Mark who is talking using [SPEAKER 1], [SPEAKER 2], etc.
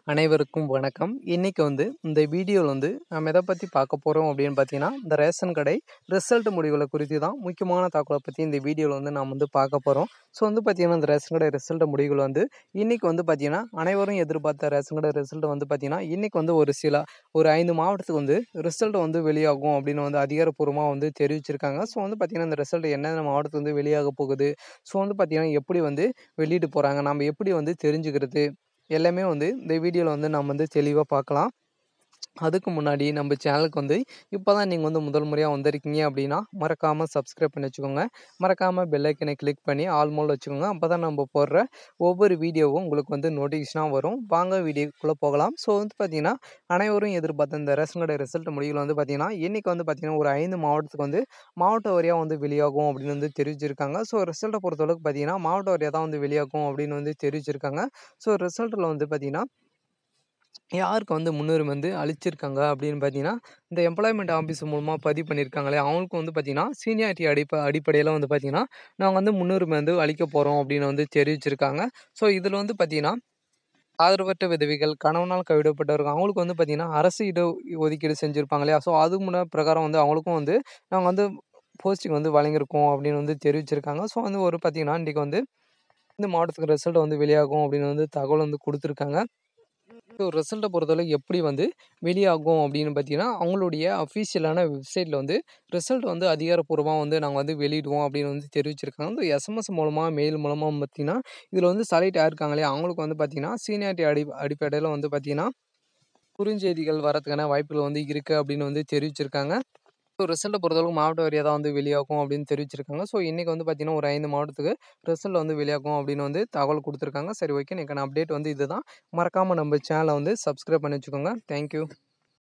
[SPEAKER 1] அனைவருக்கும் வணக்கம் இன்னைக்கு வந்து இந்த வீடியோவில் வந்து நம்ம எதை பற்றி பார்க்க போகிறோம் அப்படின்னு பார்த்தீங்கன்னா இந்த ரேஷன் கடை ரிசல்ட் முடிவுகளை குறித்து தான் முக்கியமான தகவலை பற்றி இந்த வீடியோவில் வந்து நாம் வந்து பார்க்க போகிறோம் ஸோ வந்து பார்த்தீங்கன்னா இந்த ரேஷன் கடை ரிசல்ட் முடிவுகள் வந்து இன்னைக்கு வந்து பார்த்தீங்கன்னா அனைவரும் எதிர்பார்த்த ரேஷன் கடை ரிசல்ட் வந்து பார்த்தீங்கன்னா இன்னைக்கு வந்து ஒரு சில ஒரு ஐந்து மாவட்டத்துக்கு வந்து ரிசல்ட் வந்து வெளியாகும் அப்படின்னு வந்து அதிகாரப்பூர்வமாக வந்து தெரிவிச்சிருக்காங்க ஸோ வந்து பார்த்தீங்கன்னா இந்த ரிசல்ட் என்னென்ன மாவட்டத்துக்கு வந்து வெளியாக போகுது ஸோ வந்து பார்த்தீங்கன்னா எப்படி வந்து வெளியிட்டு போகிறாங்க நம்ம எப்படி வந்து தெரிஞ்சுக்கிறது எல்லாமே வந்து இந்த வீடியோவில் வந்து நம்ம வந்து தெளிவாக பார்க்கலாம் அதுக்கு முன்னாடி நம்ம சேனலுக்கு வந்து இப்போ தான் நீங்கள் வந்து முதல் முறையாக வந்திருக்கீங்க அப்படின்னா மறக்காமல் சப்ஸ்கிரைப் பண்ணி வச்சுக்கோங்க மறக்காமல் பெல்லைக்கனை கிளிக் பண்ணி ஆல் மோல் வச்சுக்கோங்க அப்போ தான் நம்ம போடுற ஒவ்வொரு வீடியோவும் உங்களுக்கு வந்து நோட்டிஃபிகேஷனாக வரும் வாங்க வீடியோக்குள்ளே போகலாம் ஸோ வந்து பார்த்தீங்கன்னா அனைவரும் எதிர்பார்த்த இந்த ரேஷன் கடை ரிசல்ட் முடிவில் வந்து பார்த்தீங்கன்னா இன்றைக்கி வந்து பார்த்தீங்கன்னா ஒரு ஐந்து மாவட்டத்துக்கு வந்து மாவட்ட வாரியாக வந்து வெளியாகும் அப்படின்னு வந்து தெரிவிச்சிருக்காங்க ஸோ ரிசல்ட்டை பொறுத்தளவுக்கு பார்த்தீங்கன்னா மாவட்ட வாரியாக தான் வந்து வெளியாகும் அப்படின்னு வந்து தெரிவிச்சிருக்காங்க ஸோ ரிசல்ட்டில் வந்து பார்த்தீங்கன்னா யாருக்கு வந்து முன்னுரிமை வந்து அளிச்சிருக்காங்க அப்படின்னு பார்த்தீங்கன்னா இந்த எம்ப்ளாய்மெண்ட் ஆஃபீஸ் மூலமாக பதிவு பண்ணியிருக்காங்களே அவங்களுக்கு வந்து பார்த்தீங்கன்னா சீனியாரிட்டி அடிப்ப அடிப்படையில் வந்து பார்த்தீங்கன்னா நாங்கள் வந்து முன்னுரிமை வந்து அளிக்க போகிறோம் அப்படின்னு வந்து தெரிவிச்சிருக்காங்க ஸோ இதில் வந்து பார்த்தீங்கன்னா ஆதரவற்ற விதவிகள் கணவனால் கைவிடப்பட்டவர்கள் அவங்களுக்கு வந்து பார்த்தீங்கன்னா அரசு இட ஒதுக்கீடு செஞ்சுருப்பாங்க இல்லையா ஸோ அது முன்ன பிரகாரம் வந்து அவங்களுக்கும் வந்து நாங்கள் வந்து போஸ்டிங் வந்து வழங்கியிருக்கோம் அப்படின்னு வந்து தெரிவிச்சிருக்காங்க ஸோ வந்து ஒரு பார்த்தீங்கன்னா இன்றைக்கி வந்து இந்த மாவட்டத்துக்கு ரிசல்ட் வந்து வெளியாகும் அப்படின்னு வந்து தகவல் வந்து கொடுத்துருக்காங்க ஸோ ரிசல்ட்டை பொறுத்தளவுக்கு எப்படி வந்து வெளியாகும் அப்படின்னு பார்த்தீங்கன்னா அவங்களுடைய அஃபீஷியலான வெப்சைட்டில் வந்து ரிசல்ட் வந்து அதிகாரப்பூர்வமாக வந்து நாங்கள் வந்து வெளியிடுவோம் அப்படின்னு வந்து தெரிவிச்சிருக்காங்க இந்த எஸ்எம்எஸ் மூலமாக மெயில் மூலமாக பார்த்தீங்கன்னா இதில் வந்து செலக்ட் ஆயிருக்காங்களே அவங்களுக்கு வந்து பார்த்தீங்கன்னா சீனியாரிட்டி அடி அடிப்படையில் வந்து பார்த்தீங்கன்னா குறுஞ்செய்திகள் வரதுக்கான வாய்ப்புகள் வந்து இருக்குது அப்படின்னு வந்து தெரிவிச்சிருக்காங்க ஸோ ரிசல்ட்டை பொறுத்தளவுக்கு மாவட்ட வாரியாக தான் வந்து வெளியாகும் அப்படின்னு தெரிவிச்சிருக்காங்க ஸோ இன்றைக்கி வந்து பார்த்தீங்கன்னா ஒரு ஐந்து மாவட்டத்துக்கு ரிசல்ட் வந்து வெளியாகும் அப்படின்னு வந்து தகவல் கொடுத்துருக்காங்க சரி ஓகே எனக்கு அப்டேட் வந்து இதுதான் மறக்காமல் நம்ம சேனலை வந்து சப்ஸ்கிரைப் பண்ணி வச்சுக்கோங்க தேங்க்யூ